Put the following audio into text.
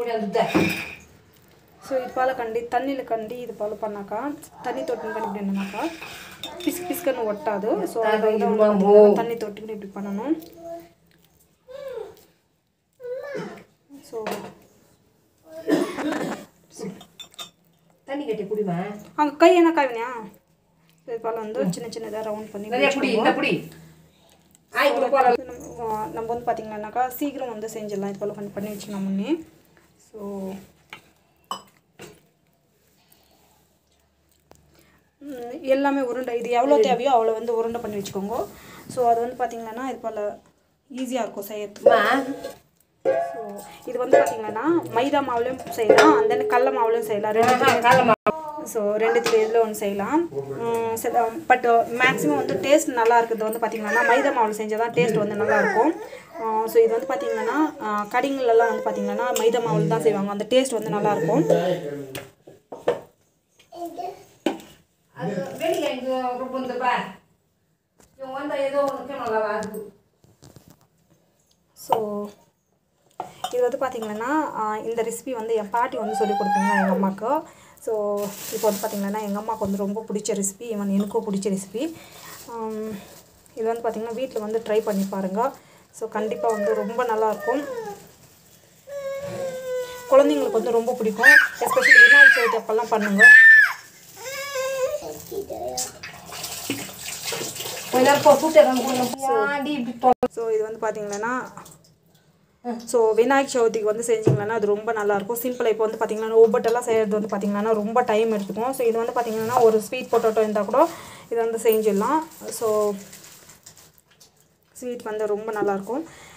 வந்துட்ட ஸோ இது போல் கண்டி தண்ணியில் கண்டி இது போல் பண்ணாக்கா தண்ணி தொட்டுன்னு கண்டி என்னன்னாக்கா பிசு பிசுக்குன்னு ஒட்டாது ஸோ தண்ணி தொட்டுக்கிட்டு இப்படி பண்ணணும் ஸோ தண்ணி கட்டி குடிமா அங்கே கை என்ன காவினியா இது போல் வந்து சின்ன சின்னதாக ரவுண்ட் பண்ணி நிறைய குடி இந்த குடி ஆய் கூட போல இது நம்ம ஆ, நம்ம வந்து பார்த்திங்கன்னாக்கா சீக்கிரம் வந்து செஞ்சிடலாம் இது போல் கொஞ்சம் பண்ணி வச்சுக்கலாம் முன்னே ஸோ எல்லாமே உருண்டை இது எவ்வளோ தேவையோ அவ்வளோ வந்து உருண்டை பண்ணி வச்சுக்கோங்க ஸோ அது வந்து பார்த்திங்கன்னா இது போல் ஈஸியாக இருக்கும் செய்யறதுக்கு ஸோ இது வந்து பார்த்திங்கன்னா மைதா மாவுலையும் செய்யலாம் அந்த கடல மாவுலையும் செய்யலாம் ரெண்டு காலமா ஸோ ரெண்டுத்துல இதில் ஒன்று செய்யலாம் உம் சில பட் மேக்ஸிமம் வந்து டேஸ்ட் நல்லா இருக்குது வந்து பார்த்திங்கன்னா மைதா மாவில் செஞ்சால் தான் டேஸ்ட் வந்து நல்லா இருக்கும் ஸோ இது வந்து பார்த்திங்கன்னா கடைங்களெல்லாம் வந்து பார்த்திங்கன்னா மைதா மாவில் தான் செய்வாங்க அந்த டேஸ்ட் வந்து நல்லா இருக்கும் அது வெளியே இங்கே ரொம்ப இந்த பா இவங்க வந்தால் ஏதோ ஒன்று நல்லா வருது ஸோ இது வந்து பார்த்திங்கன்னா இந்த ரெசிபி வந்து என் பாட்டி வந்து சொல்லி கொடுத்தாங்க எங்கள் அம்மாவுக்கு ஸோ இப்போ வந்து பார்த்திங்கன்னா எங்கள் அம்மாவுக்கு வந்து ரொம்ப பிடிச்ச ரெசிபி ஈவன் எனக்கும் பிடிச்ச ரெசிபி இது வந்து பார்த்திங்கன்னா வீட்டில் வந்து ட்ரை பண்ணி பாருங்கள் ஸோ கண்டிப்பாக வந்து ரொம்ப நல்லாயிருக்கும் குழந்தைங்களுக்கு வந்து ரொம்ப பிடிக்கும் எஸ்பெஷலி விநாயகர் சதுர்த்தி அப்போல்லாம் பண்ணுங்கள் கொஞ்ச நேரம் போ கூட்டம் கொஞ்சம் போடி இப்படி போ ஸோ இது வந்து பார்த்தீங்கன்னா ஸோ விநாயகர் சதுர்த்திக்கு வந்து செஞ்சிங்கன்னா அது ரொம்ப நல்லாயிருக்கும் சிம்பிளாக இப்போ வந்து பார்த்தீங்கன்னா ஒவ்வொட்டெல்லாம் செய்கிறது வந்து பார்த்தீங்கன்னா ரொம்ப டைம் எடுத்துக்கும் ஸோ இது வந்து பார்த்தீங்கன்னா ஒரு ஸ்வீட் பொட்டோட்டோ இருந்தால் கூட இது வந்து செஞ்சிடலாம் ஸோ ஸ்வீட் வந்து ரொம்ப நல்லாயிருக்கும்